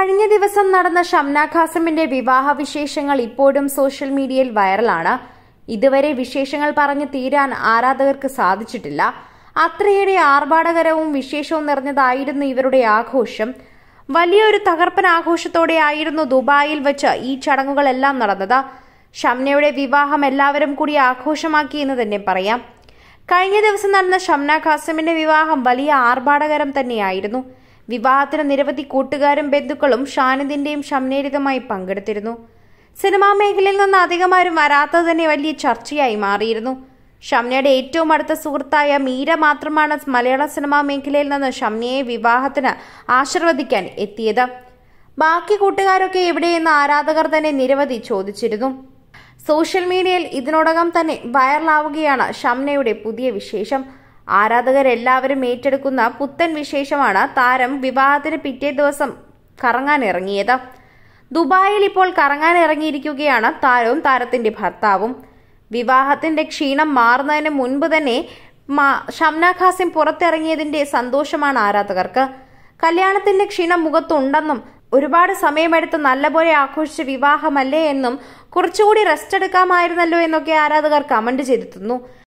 കഴിഞ്ഞ ദിവസം നടന്ന ഷംന ഖാസിമിന്റെ വിവാഹ വിശേഷങ്ങൾ ഇപ്പോഴും സോഷ്യൽ മീഡിയയിൽ വൈറലാണ് ഇതുവരെ വിശേഷങ്ങൾ പറഞ്ഞു തീരാൻ ആരാധകർക്ക് സാധിച്ചിട്ടില്ല അത്രയേറെ ആർഭാടകരവും വിശേഷവും നിറഞ്ഞതായിരുന്നു ഇവരുടെ ആഘോഷം വലിയൊരു തകർപ്പൻ ആഘോഷത്തോടെയായിരുന്നു ദുബായിൽ വെച്ച് ഈ ചടങ്ങുകളെല്ലാം നടന്നത് ഷംനയുടെ വിവാഹം എല്ലാവരും കൂടി ആഘോഷമാക്കി എന്ന് തന്നെ പറയാം കഴിഞ്ഞ ദിവസം നടന്ന ഷംന ഖാസിമിന്റെ വിവാഹം വലിയ ആർഭാടകരം തന്നെയായിരുന്നു വിവാഹത്തിന് നിരവധി കൂട്ടുകാരും ബന്ധുക്കളും ഷാനിദിന്റെയും ഷംനേരിതുമായി പങ്കെടുത്തിരുന്നു സിനിമാ മേഖലയിൽ നിന്ന് അധികമാരും വരാത്തത് തന്നെ വലിയ ചർച്ചയായി മാറിയിരുന്നു ഷംനയുടെ ഏറ്റവും അടുത്ത സുഹൃത്തായ മീര മാത്രമാണ് മലയാള സിനിമാ മേഖലയിൽ നിന്ന് ഷംനയെ വിവാഹത്തിന് ആശീർവദിക്കാൻ എത്തിയത് ബാക്കി കൂട്ടുകാരൊക്കെ എവിടെയെന്ന് ആരാധകർ തന്നെ നിരവധി ചോദിച്ചിരുന്നു സോഷ്യൽ മീഡിയയിൽ ഇതിനോടകം തന്നെ വൈറലാവുകയാണ് ഷംനയുടെ പുതിയ വിശേഷം ആരാധകരെല്ലാവരും ഏറ്റെടുക്കുന്ന പുത്തൻ വിശേഷമാണ് താരം വിവാഹത്തിന് പിറ്റേ ദിവസം കറങ്ങാനിറങ്ങിയത് ദുബായിൽ ഇപ്പോൾ കറങ്ങാനിറങ്ങിയിരിക്കുകയാണ് താരവും താരത്തിന്റെ ഭർത്താവും വിവാഹത്തിന്റെ ക്ഷീണം മാറുന്നതിന് മുൻപ് തന്നെ ഷംന ഖാസിം പുറത്തിറങ്ങിയതിന്റെ സന്തോഷമാണ് ആരാധകർക്ക് കല്യാണത്തിന്റെ ക്ഷീണം മുഖത്തുണ്ടെന്നും ഒരുപാട് സമയമെടുത്ത് നല്ലപോലെ ആഘോഷിച്ച വിവാഹമല്ലേ എന്നും കുറച്ചുകൂടി റെസ്റ്റ് എടുക്കാമായിരുന്നല്ലോ എന്നൊക്കെ ആരാധകർ കമന്റ് ചെയ്തെത്തുന്നു